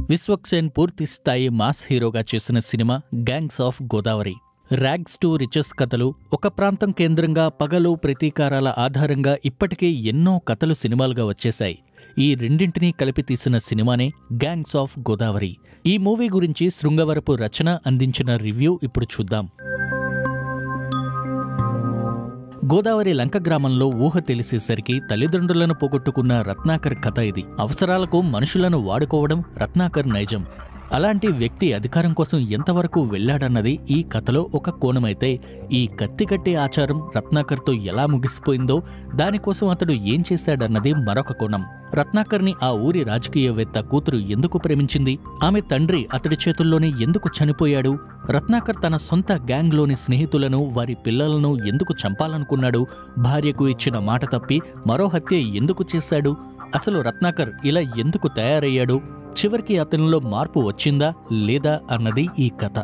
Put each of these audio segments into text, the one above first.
విశ్వక్సేన్ పూర్తి స్థాయి మాస్ హీరోగా చేసిన cinema Gangs of Godavari rags to riches కథలు ఒక ప్రాంతం కేంద్రంగా పగలు ప్రతీకారాల ఆధారంగా ఇప్పటికే ఎన్నో కథలు సినిమాలుగా వచ్చేశాయి ఈ రెండింటినీ కలిపి తీసిన సినిమానే గ్యాంగ్స్ ఆఫ్ గోదావరి ఈ మూవీ గురించి శృంగవరపు రచన అందించిన రివ్యూ ఇప్పుడు చూద్దాం గోదావరి లంక గ్రామంలో ఊహ తెలిసేసరికి తల్లిదండ్రులను పోగొట్టుకున్న రత్నాకర్ కథ ఇది అవసరాలకు మనుషులను వాడుకోవడం రత్నాకర్ నైజం అలాంటి వ్యక్తి అధికారం కోసం ఎంతవరకు వెళ్లాడన్నది ఈ కథలో ఒక కోణమైతే ఈ కత్తి కట్టే ఆచారం రత్నాకర్తో ఎలా ముగిసిపోయిందో దానికోసం అతడు ఏం చేశాడన్నది మరొక కోణం రత్నాకర్ని ఆ ఊరి రాజకీయవేత్త కూతురు ఎందుకు ప్రేమించింది ఆమె తండ్రి అతడి చేతుల్లోనే ఎందుకు చనిపోయాడు రత్నాకర్ తన సొంత గ్యాంగ్లోని స్నేహితులను వారి పిల్లలను ఎందుకు చంపాలనుకున్నాడు భార్యకు ఇచ్చిన మాట తప్పి మరో హత్య ఎందుకు చేశాడు అసలు రత్నాకర్ ఇలా ఎందుకు తయారయ్యాడు చివరికి అతనిలో మార్పు వచ్చిందా లేదా అన్నది ఈ కథ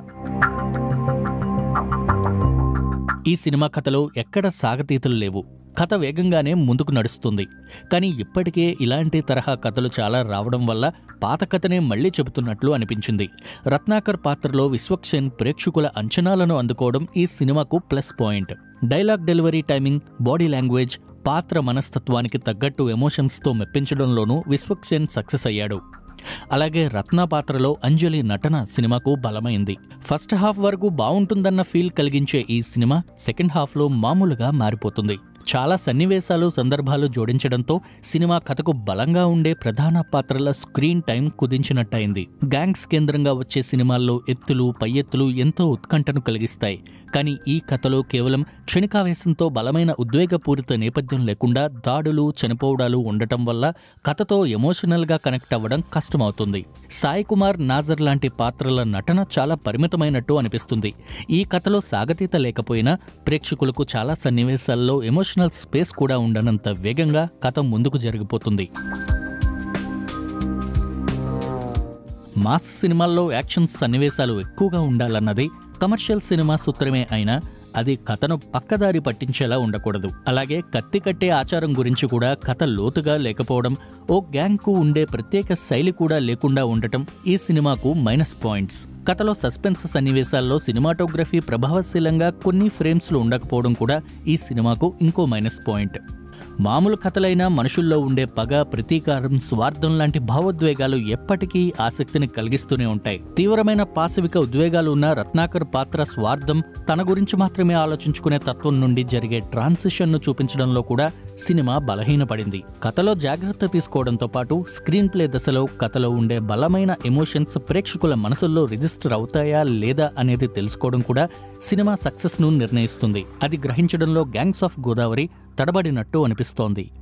ఈ సినిమా కథలో ఎక్కడ సాగతీతలు లేవు కథ వేగంగానే ముందుకు నడుస్తుంది కానీ ఇప్పటికే ఇలాంటి తరహా కథలు చాలా రావడం వల్ల పాత కథనే మళ్లీ చెబుతున్నట్లు అనిపించింది రత్నాకర్ పాత్రలో విశ్వక్సేన్ ప్రేక్షకుల అంచనాలను అందుకోవడం ఈ సినిమాకు plus point dialogue delivery timing body language పాత్ర మనస్తత్వానికి తగ్గట్టు ఎమోషన్స్తో మెప్పించడంలోనూ విశ్వక్సేన్ సక్సెస్ అయ్యాడు అలాగే రత్న పాత్రలో అంజలి నటన సినిమాకు బలమైంది ఫస్ట్ హాఫ్ వరకు బావుంటుందన్న ఫీల్ కలిగించే ఈ సినిమా సెకండ్ హాఫ్లో మామూలుగా మారిపోతుంది చాలా సన్నివేశాలు సందర్భాలు జోడించడంతో సినిమా కథకు బలంగా ఉండే ప్రధాన పాత్రల స్క్రీన్ టైం కుదించినట్టయింది గ్యాంగ్స్ కేంద్రంగా వచ్చే సినిమాల్లో ఎత్తులు పై ఎత్తులు ఎంతో ఉత్కంఠను కలిగిస్తాయి కానీ ఈ కథలో కేవలం క్షణికావేశంతో బలమైన ఉద్వేగపూరిత నేపథ్యం లేకుండా దాడులు చనిపోవడాలు ఉండటం వల్ల కథతో ఎమోషనల్గా కనెక్ట్ అవ్వడం కష్టమవుతుంది సాయి కుమార్ నాజర్ లాంటి పాత్రల నటన చాలా పరిమితమైనట్టు అనిపిస్తుంది ఈ కథలో సాగతీత లేకపోయినా ప్రేక్షకులకు చాలా సన్నివేశాల్లో ఎమోషనల్ స్పేస్ కూడా ఉండనంత వేగంగా కథ ముందుకు జరిగిపోతుంది మాస్ సినిమాల్లో యాక్షన్ సన్నివేశాలు ఎక్కువగా ఉండాలన్నది కమర్షియల్ సినిమా సూత్రమే అయినా అది కథను పక్కదారి పట్టించేలా ఉండకూడదు అలాగే కత్తి కట్టే ఆచారం గురించి కూడా కథ లోతుగా లేకపోవడం ఓ గ్యాంగ్కు ఉండే ప్రత్యేక శైలి కూడా లేకుండా ఉండటం ఈ సినిమాకు మైనస్ పాయింట్స్ కథలో సస్పెన్స్ సన్నివేశాల్లో సినిమాటోగ్రఫీ ప్రభావశీలంగా కొన్ని ఫ్రేమ్స్లో ఉండకపోవడం కూడా ఈ సినిమాకు ఇంకో మైనస్ పాయింట్ మామూలు కథలైన మనుషుల్లో ఉండే పగ ప్రతీకారం స్వార్థం లాంటి భావోద్వేగాలు ఎప్పటికీ ఆసక్తిని కలిగిస్తూనే ఉంటాయి తీవ్రమైన పాశవిక ఉద్వేగాలు ఉన్న రత్నాకర్ పాత్ర స్వార్థం తన గురించి మాత్రమే ఆలోచించుకునే తత్వం నుండి జరిగే ట్రాన్సిషన్ను చూపించడంలో కూడా సినిమా బలహీనపడింది కథలో జాగ్రత్త తీసుకోవడంతో పాటు స్క్రీన్ ప్లే దశలో కథలో ఉండే బలమైన ఎమోషన్స్ ప్రేక్షకుల మనసుల్లో రిజిస్టర్ అవుతాయా లేదా అనేది తెలుసుకోవడం కూడా సినిమా సక్సెస్ను నిర్ణయిస్తుంది అది గ్రహించడంలో గ్యాంగ్స్ ఆఫ్ గోదావరి తడబడినట్టు అనిపిస్తోంది